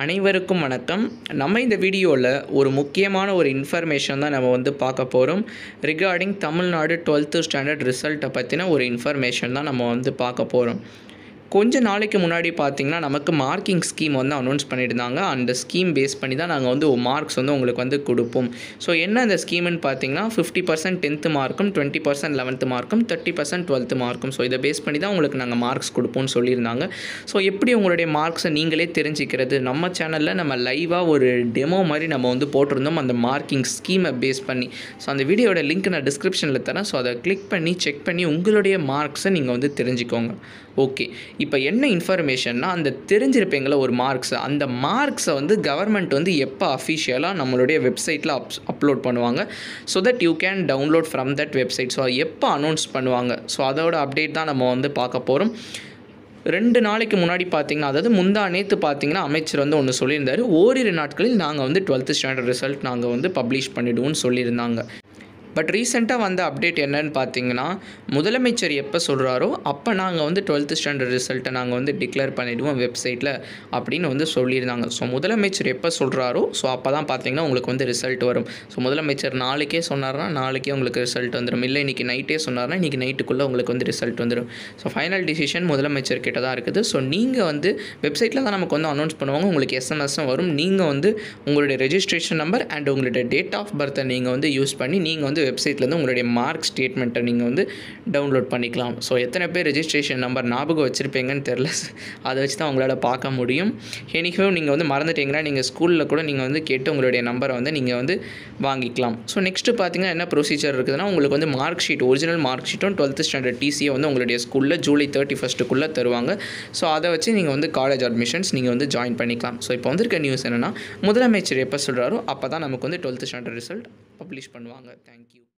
அனைவருக்கும் வணக்கம் நம்ம இந்த வீடியோவில் ஒரு முக்கியமான ஒரு இன்ஃபர்மேஷன் தான் நம்ம வந்து பார்க்க போகிறோம் ரிகார்டிங் தமிழ்நாடு டுவெல்த்து ஸ்டாண்டர்ட் ரிசல்ட்டை பற்றின ஒரு இன்ஃபர்மேஷன் தான் நம்ம வந்து பார்க்க போகிறோம் கொஞ்ச நாளைக்கு முன்னாடி பார்த்தீங்கன்னா நமக்கு மார்க்கிங் ஸ்கீம் வந்து அனௌன்ஸ் பண்ணியிருந்தாங்க அந்த ஸ்கீம் பேஸ் பண்ணி தான் நாங்கள் வந்து மார்க்ஸ் வந்து உங்களுக்கு வந்து கொடுப்போம் ஸோ என்ன அந்த ஸ்கீம்னு பார்த்தீங்கன்னா ஃபிஃப்டி பர்சன்ட் டென்த்து மார்க்கும் டுவெண்ட்டி பர்சன்ட் லெவன்த்து மார்க்கும் தேர்ட்டி பர்சன்ட் டுவெல்த்து மார்க்கும் ஸோ இதை பேஸ் பண்ணி தான் உங்களுக்கு நாங்கள் மார்க்ஸ் கொடுப்போம்னு சொல்லியிருந்தாங்க ஸோ எப்படி உங்களுடைய மார்க்ஸை நீங்களே தெரிஞ்சுக்கிறது நம்ம சேனலில் நம்ம லைவாக ஒரு டெமோ மாதிரி நம்ம வந்து போட்டிருந்தோம் அந்த மார்க்கிங் ஸ்கீமை பேஸ் பண்ணி ஸோ அந்த வீடியோட லிங்க் நான் டிஸ்கிரிப்ஷனில் தரேன் ஸோ அதை கிளிக் பண்ணி செக் பண்ணி உங்களுடைய மார்க்ஸை நீங்கள் வந்து தெரிஞ்சுக்கோங்க ஓகே இப்போ என்ன இன்ஃபர்மேஷன்னா அந்த தெரிஞ்சிருப்பீங்களா ஒரு மார்க்ஸ் அந்த மார்க்ஸை வந்து கவர்மெண்ட் வந்து எப்போ அஃபிஷியலாக நம்மளுடைய வெப்சைட்டில் அப் அப்லோட் பண்ணுவாங்க so that you can download from that website so எப்போ அனௌன்ஸ் பண்ணுவாங்க ஸோ அதோட அப்டேட் தான் நம்ம வந்து பார்க்க போகிறோம் ரெண்டு நாளைக்கு முன்னாடி பார்த்தீங்கன்னா அதாவது முந்தா நேற்று பார்த்தீங்கன்னா அமைச்சர் வந்து ஒன்று சொல்லியிருந்தார் ஓரிரு நாட்களில் நாங்கள் வந்து டுவெல்த்து ஸ்டாண்டர்ட் ரிசல்ட் நாங்கள் வந்து பப்ளிஷ் பண்ணிவிடுவோம்னு சொல்லியிருந்தாங்க பட் ரீசெண்டாக வந்த அப்டேட் என்னன்னு பார்த்தீங்கன்னா முதலமைச்சர் எப்போ சொல்கிறாரோ அப்போ நாங்கள் வந்து டுவெல்த்து ஸ்டாண்டர்ட் ரிசல்ட்டை நாங்கள் வந்து டிக்ளேர் பண்ணிவிடுவோம் வெப்சைட்டில் அப்படின்னு வந்து சொல்லியிருந்தாங்க ஸோ முதலமைச்சர் எப்போ சொல்கிறாரோ ஸோ அப்போ தான் பார்த்தீங்கன்னா உங்களுக்கு வந்து ரிசல்ட் வரும் ஸோ முதலமைச்சர் நாளைக்கே சொன்னார்னா நாளைக்கே உங்களுக்கு ரிசல்ட் வந்துடும் இல்லை இன்றைக்கி நைட்டே சொன்னார்னா இன்றைக்கி நைட்டுக்குள்ளே உங்களுக்கு வந்து ரிசல்ட் வந்துடும் ஸோ ஃபைனல் டிசிஷன் முதலமைச்சர் கிட்ட தான் இருக்குது ஸோ நீங்கள் வந்து வெப்சைட்டில் தான் நமக்கு வந்து அனௌன்ஸ் பண்ணுவாங்க உங்களுக்கு எஸ்எம்எஸும் வரும் நீங்கள் வந்து உங்களுடைய ரெஜிஸ்ட்ரேஷன் நம்பர் அண்ட் உங்களுடைய டேட் ஆஃப் பர்த்தை நீங்கள் வந்து யூஸ் பண்ணி நீங்கள் வந்து வெப்சைட்லேருந்து உங்களுடைய மார்க் ஸ்டேட்மெண்ட்டை நீங்கள் வந்து டவுன்லோட் பண்ணிக்கலாம் ஸோ எத்தனை பேர் ரெஜிஸ்ட்ரேஷன் நம்பர் ஞாபகம் வச்சுருப்பீங்கன்னு தெரில அதை வச்சு தான் உங்களால் பார்க்க முடியும் எனிக்கும் நீங்கள் வந்து மறந்துட்டீங்கன்னா நீங்கள் ஸ்கூலில் கூட நீங்கள் வந்து கேட்டு உங்களுடைய நம்பரை வந்து நீங்கள் வந்து வாங்கிக்கலாம் ஸோ நெக்ஸ்ட்டு பார்த்தீங்கன்னா என்ன ப்ரொசீஜர் இருக்குதுன்னா உங்களுக்கு வந்து மார்க் ஷீட் ஒரிஜினல் மார்க் ஷீட்டும் டுவெல்த்து ஸ்டாண்டர்ட் டிசியை வந்து உங்களுடைய ஸ்கூலில் ஜூலை தேர்ட்டி ஃபஸ்ட்டுக்குள்ளே தருவாங்க ஸோ அதை வச்சு நீங்கள் வந்து காலேஜ் அட்மிஷன்ஸ் நீங்கள் வந்து ஜாயின் பண்ணிக்கலாம் ஸோ இப்போ வந்திருக்க நியூஸ் என்னென்னா முதலமைச்சர் எப்போ சொல்கிறாரோ அப்போ தான் நமக்கு வந்து டுவெல்த்து ஸ்டாண்டர்ட் ரிசல்ட் பப்ளிஷ் பண்ணுவாங்க தேங்க்யூ